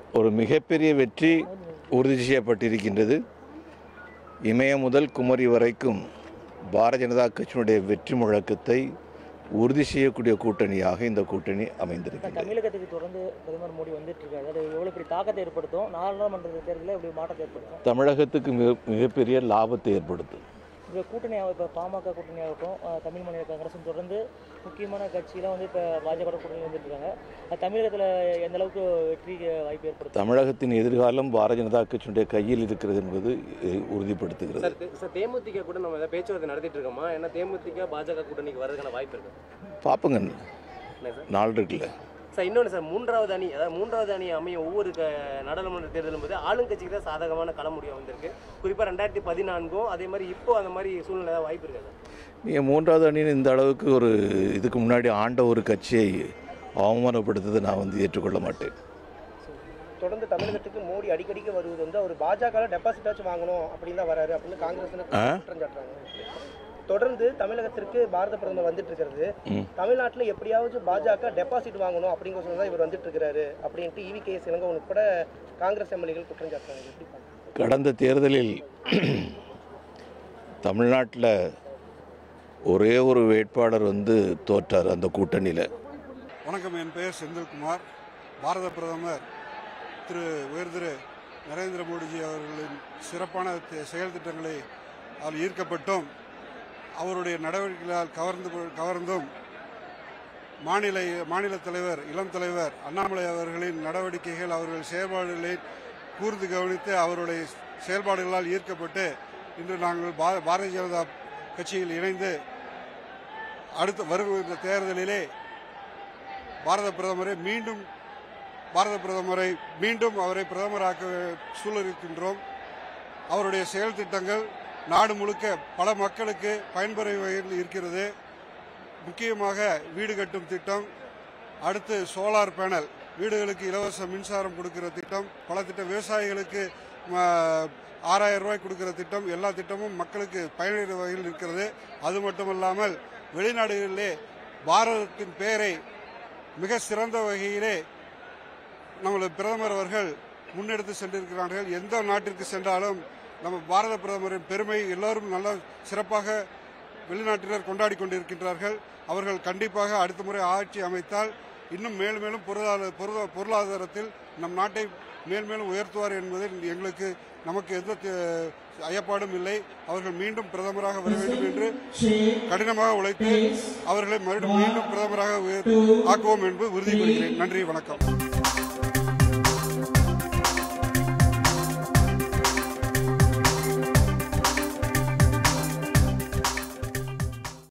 ஒரு மிகப்பெரிய வெற்றி உறுதி செய்யப்பட்டிருக்கின்றது இமயம் முதல் குமரி வரைக்கும் பாரதிய ஜனதா கட்சியினுடைய வெற்றி முழக்கத்தை உறுதி செய்யக்கூடிய கூட்டணியாக இந்த கூட்டணி அமைந்திருக்கிறது தமிழகத்துக்கு தொடர்ந்து பிரதமர் மோடி வந்துட்டு இருக்காரு அது எவ்வளவு பெரிய தாக்கத்தை ஏற்படுத்தும் நாடாளுமன்ற தேர்தலில் எப்படி மாற்றத்தை ஏற்படுத்தும் தமிழகத்துக்கு மிக மிகப்பெரிய லாபத்தை ஏற்படுத்தும் இப்போ கூட்டணி இப்போ பாமக கூட்டணி ஆகட்டும் அஹ், தமிழ் மாநில காங்கிரஸும் தொடர்ந்து முக்கியமான கட்சியெல்லாம் வந்து இப்போ பாஜக கூட்டணி வந்துட்டு இருக்காங்க அது தமிழகத்தில் எந்த அளவுக்கு வெற்றிக்கு வாய்ப்பு ஏற்படுத்தும் தமிழகத்தின் எதிர்காலம் பாரதிய ஜனதா கட்சியினுடைய கையில் இருக்கிறது என்பது இ- உறுதிப்படுத்துகிறது சார் தே- சார் தேமுதிக கூட நம்ம ஏதாவது பேச்சுவார்த்தை நடத்திட்டு இருக்கோமா ஏன்னா தேமுதிக பாஜக கூட்டணிக்கு வர்றதுக்கான வாய்ப்பு இருக்கு பார்ப்போங்க என்ன சார் நாள் இருக்குல்ல சார் இன்னொன்று சார் மூன்றாவது அணி அதாவது மூன்றாவது அணி அமையும் ஒவ்வொரு க நாடாளுமன்ற தேர்தலும் போது ஆளுங்கட்சிக்கு தான் சாதகமான கள முடிவு வந்திருக்கு குறிப்பாக ரெண்டாயிரத்தி பதினான்கும் அதே மாதிரி இப்போ அந்த மாதிரி சூழ்நிலை ஏதாவது வாய்ப்பு இருக்கா சார் நீங்கள் மூன்றாவது அணியின் இந்த அளவுக்கு ஒரு இதுக்கு முன்னாடி ஆண்ட ஒரு கட்சியை அவமானப்படுத்துறதை நான் வந்து ஏற்றுக்கொள்ள மாட்டேன் தொடர்ந்து தமிழகத்துக்கு மோடி அடிக்கடிக்கு வருவது வந்து அவர் பாஜக டெபாசிட்டாச்சும் வாங்கணும் அப்படின்னு தான் வராரு அப்படின்னு காங்கிரஸ் ஆ? குற்றம் சாட்டுறாங்க தொடர்ந்து தமிழகத்திற்கு பாரத பிரதமர் வந்துட்டு இருக்கிறது ம். தமிழ்நாட்டில் எப்படியாவது பாஜக டெபாசிட் வாங்கணும் அப்படிங்கிற சொல்லி தான் இவர் வந்துட்டு இருக்கிறாரு அப்படின்ட்டு இவி கே இளங்கோ உட்பட காங்கிரஸ் எம்எல்ஏகள் குற்றம் சாட்டுறாங்க எப்படி பார்க்கறீங்க? கடந்த தேர்தலில் தமிழ்நாட்டில் ஒரே ஒரு வேட்பாளர் வந்து தோற்றார் அந்த கூட்டணியில் வணக்கம் என் பெயர் செந்தில்குமார் பாரத பிரதமர் திரு உயர் திரு நரேந்திர மோடிஜி அவர்களின் சிறப்பான தி- செயல் திட்டங்களை அதில் ஈர்க்கப்பட்டும் அவருடைய நடவடிக்கைகளால் கவர்ந்து கொ- கவர்ந்தும் மாநில மாநில தலைவர் இளம் தலைவர் அண்ணாமலை அவர்களின் நடவடிக்கைகள் அவர்கள் செயல்பாடுகளை கூர்ந்து கவனித்து அவருடைய செயல்பாடுகளால் ஈர்க்கப்பட்டு இன்று நாங்கள் பா- பாரதிய ஜனதா கட்சியில் இணைந்து அடுத்து வருகின்ற தேர்தலிலே பாரத பிரதமரை மீண்டும் பாரத பிரதமரை மீண்டும் அவரை பிரதமராக்க சூழலிருக்கின்றோம் அவருடைய செயல் திட்டங்கள் நாடு முழுக்க பல மக்களுக்கு பயன்பெறும் வகையில் இருக்கிறது முக்கியமாக வீடு கட்டும் திட்டம் அடுத்து சோலார் பேனல் வீடுகளுக்கு இலவச மின்சாரம் கொடுக்கிற திட்டம் பல திட்டம் விவசாயிகளுக்கு ம, ஆறாயிரம் ரூபாய் கொடுக்கிற திட்டம் எல்லா திட்டமும் மக்களுக்கு பயனுள்ள வகையில் இருக்கிறது அது மட்டுமல்லாமல் வெளிநாடுகளிலே பாரதத்தின் பெயரை மிக சிறந்த வகையிலே நம்மளது பிரதமர் அவர்கள் முன்னெடுத்து சென்றிருக்கிறார்கள் எந்த நாட்டிற்கு சென்றாலும் நம்ம பாரத பிரதமரின் பெருமை எல்லோரும் நல்ல சிறப்பாக வெளிநாட்டினர் கொண்டாடி கொண்டிருக்கின்றார்கள் அவர்கள் கண்டிப்பாக அடுத்த முறை ஆட்சி அமைத்தால் இன்னும் மேலும் மேலும் பொருளாதார பொருளா- பொருளாதாரத்தில் நம் நாட்டை மேல் மேலும் உயர்த்துவார் என்பதில் எங்களுக்கு நமக்கு எந்த தி- ஐயப்பாடும் இல்லை அவர்கள் மீண்டும் பிரதமராக வர வேண்டும் என்று கடினமாக உழைத்து அவர்களை மறுபடியும் மீண்டும் பிரதமராக உயர் ஆக்குவோம் என்பது உறுதி கொள்கிறேன் நன்றி வணக்கம்